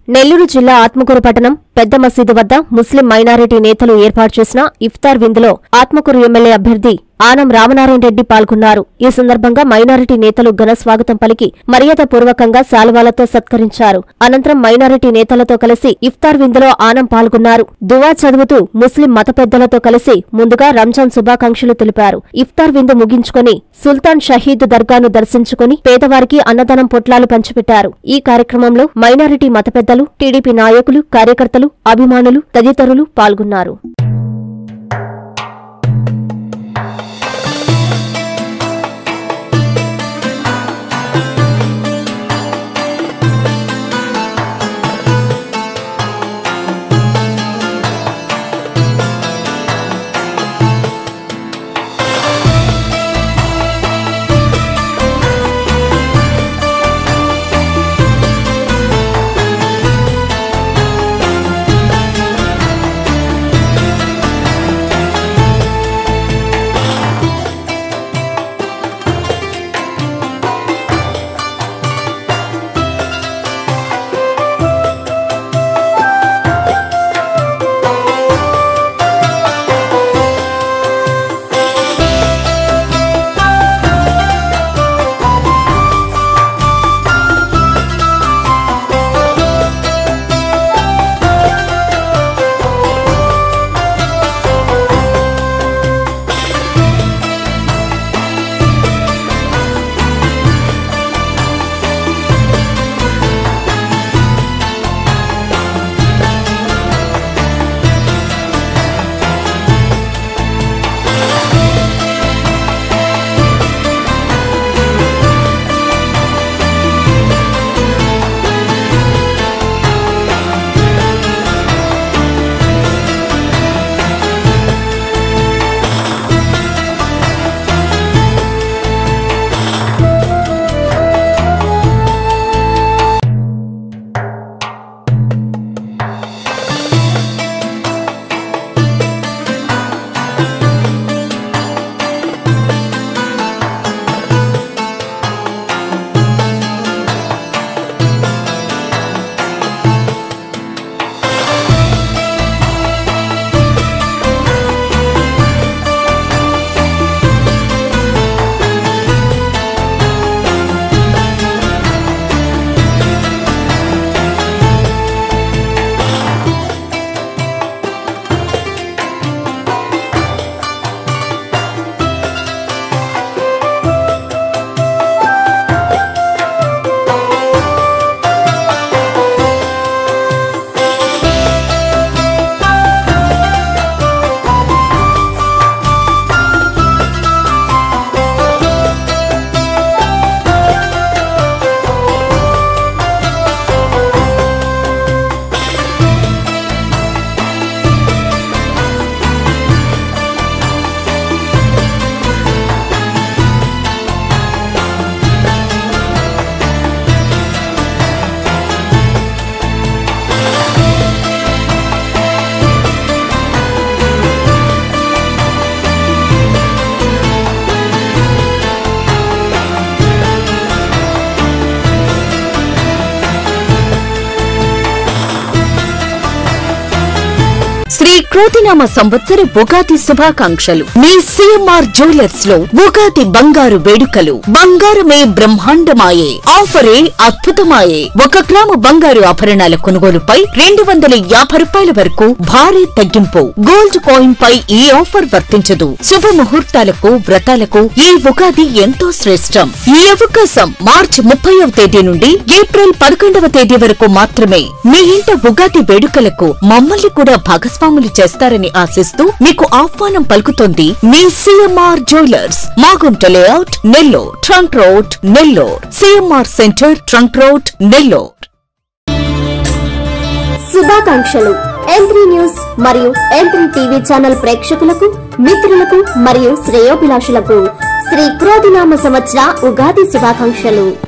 నెల్లూరు జిల్లా ఆత్మకూరు పట్టణం పెద్ద మసీదు వద్ద ముస్లిం మైనారిటీ నేతలు ఏర్పాటు చేసిన ఇఫ్తార్ విందులో ఆత్మకూరు ఎమ్మెల్యే అభ్యర్థి ఆనం రామనారాయణ రెడ్డి పాల్గొన్నారు ఈ సందర్భంగా మైనారిటీ నేతలు ఘన స్వాగతం పలికి మర్యాదపూర్వకంగా శాలువాలతో సత్కరించారు అనంతరం మైనారిటీ నేతలతో కలిసి ఇఫ్తార్ విందులో ఆనం పాల్గొన్నారు దువా చదువుతూ ముస్లిం మత పెద్దలతో కలిసి ముందుగా రంజాన్ శుభాకాంక్షలు తెలిపారు ఇఫ్తార్ విందు ముగించుకొని సుల్తాన్ షహీద్ దర్గాను దర్శించుకుని పేదవారికి అన్నదానం పొట్లాలు పంచిపెట్టారు ఈ కార్యక్రమంలో మైనారిటీ మత పెద్దలు టీడీపీ నాయకులు కార్యకర్తలు అభిమానులు తదితరులు పాల్గొన్నారు శ్రీ క్రోతినామ సంవత్సర ఉగాది శుభాకాంక్షలు మీ సిఎంఆర్ జ్యువెలర్స్ లో ఉగాది బంగారు వేడుకలు బంగారమే బ్రహ్మాండమాయే ఆఫరే అద్భుతమాయే ఒక గ్రాము బంగారు ఆభరణాల కొనుగోలుపై రెండు వందల యాభై రూపాయల వరకు భారీ తగ్గింపు గోల్డ్ కాయిన్ పై ఈ ఆఫర్ వర్తించదు శుభ ముహూర్తాలకు వ్రతాలకు ఈ ఉగాది ఎంతో శ్రేష్టం ఈ అవకాశం మార్చి ముప్పైవ తేదీ నుండి ఏప్రిల్ పదకొండవ తేదీ వరకు మాత్రమే మీ ఇంట ఉగాది వేడుకలకు మమ్మల్ని కూడా భాగస్వాములు చేస్తారని ఆశిస్తూ మీకు ఆహ్వానం పలుకుతోంది మీ CMR jewellers Magunta layout Nellore trunk road Nellore CMR centre trunk road Nellore శుభాకాంక్షలు ఎంత్రీ న్యూస్ మరియు ఎంత్రీ టీవీ ఛానల్ ప్రేక్షకులకు మిత్రులకు మరియు శ్రేయోభిలాషులకు శ్రీ క్రోధినామ సంవత్సర ఉగాది శుభాకాంక్షలు